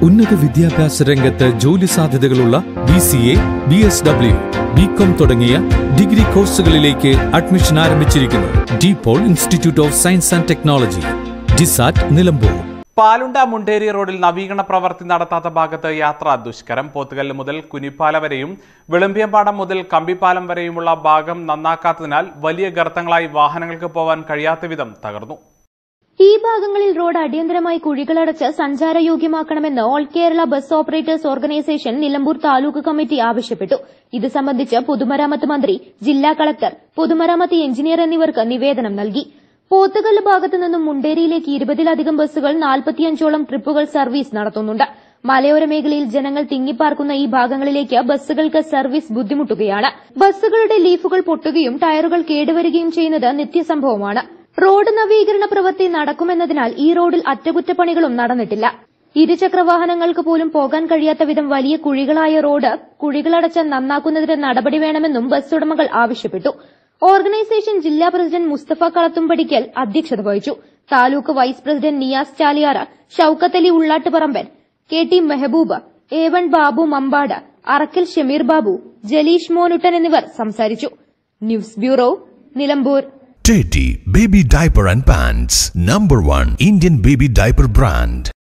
ഉന്നത വിദ്യാഭ്യാസ രംഗത്ത് ജോലി സാധ്യതകളുള്ള B C A B S W B com തുടങ്ങിയ ഡിഗ്രി കോഴ്സുകളിലേക്ക് അഡ്മിഷൻ ആരംഭിച്ചിരിക്കുന്നു DePaul institute of science and technology DISAT Nilambur Palunda Munderi റോഡിൽ നവീകരണ പ്രവൃത്തി നടത്താത്ത ഭാഗത്ത് യാത്ര ദുഷ്കരം പോത്തുകല്ല് മുതൽ കുനിപ്പാല വരെയും വിളമ്പിയമ്പാടം മുതൽ കമ്പിപ്പാലം വരെയുമുള്ള ഭാഗം നന്നാക്കാത്തതിനാൽ വലിയ ഗർത്തങ്ങളായി വാഹനങ്ങൾക്ക് പോവാൻ കഴിയാത്ത വിധം തകർന്നു ഈ ഭാഗങ്ങളിൽ റോഡ് അടിയന്തരമായി കുഴികളടച്ച് സഞ്ചാരയോഗ്യമാക്കണമെന്ന് all Kerala bus operators organisation Nilambur taluk committee ആവശ്യപ്പെട്ടു ഇത് സംബന്ധിച്ച് പൊതുമരാമത്ത് മന്ത്രി ജില്ലാ കളക്ടർ പൊതുമരാമത്ത് എഞ്ചിനീയർ എന്നിവർക്ക് നിവേദനം നൽകി പോത്തുകല്ല് ഭാഗത്തു നിന്നും മുണ്ടേരിയിലേക്ക് ഇരുപതിലധികം ബസ്സുകൾ നാൽപ്പത്തിയഞ്ചോളം ട്രിപ്പുകൾ സർവീസ് നടത്തുന്നുണ്ട് മലയോര മേഖലയിൽ ജനങ്ങൾ തിങ്ങിപ്പാർക്കുന്ന ഈ ഭാഗങ്ങളിലേക്ക് ബസ്സുകൾക്ക് സർവീസ് ബുദ്ധിമുട്ടുകയാണ് ബസ്സുകളുടെ ലീഫുകൾ പൊട്ടുകയും ടയറുകൾ കേടുവരികയും ചെയ്യുന്നത് നിത്യസംഭവമാണ് റോഡ് നവീകരണ പ്രവൃത്തി നടക്കുമെന്നതിനാൽ ഈ റോഡിൽ അറ്റകുറ്റപ്പണികളും നടന്നിട്ടില്ല ഇരുചക്ര വാഹനങ്ങൾക്ക് പോലും പോകാൻ കഴിയാത്ത വിധം വലിയ കുഴികളായ റോഡ് കുഴികളടച്ച് നന്നാക്കുന്നതിന് നടപടി വേണമെന്നും ബസ് ഉടമകൾ ആവശ്യപ്പെട്ടു ഓർഗനൈസേഷൻ ജില്ലാ പ്രസിഡന്റ് മുസ്തഫ കളത്തുംപടിക്കൽ അധ്യക്ഷത വഹിച്ചു taluk vice president Niyas Chaliyara Shoukath Ali Ullattuparamban K T Mehaboob A one Babu Mampad Arakkal Shameer Babu Jaleesh Monuttan എന്നിവർ സംസാരിച്ചു news bureau Nilambur Teddy Baby Diaper and Pants, number one Indian baby diaper brand.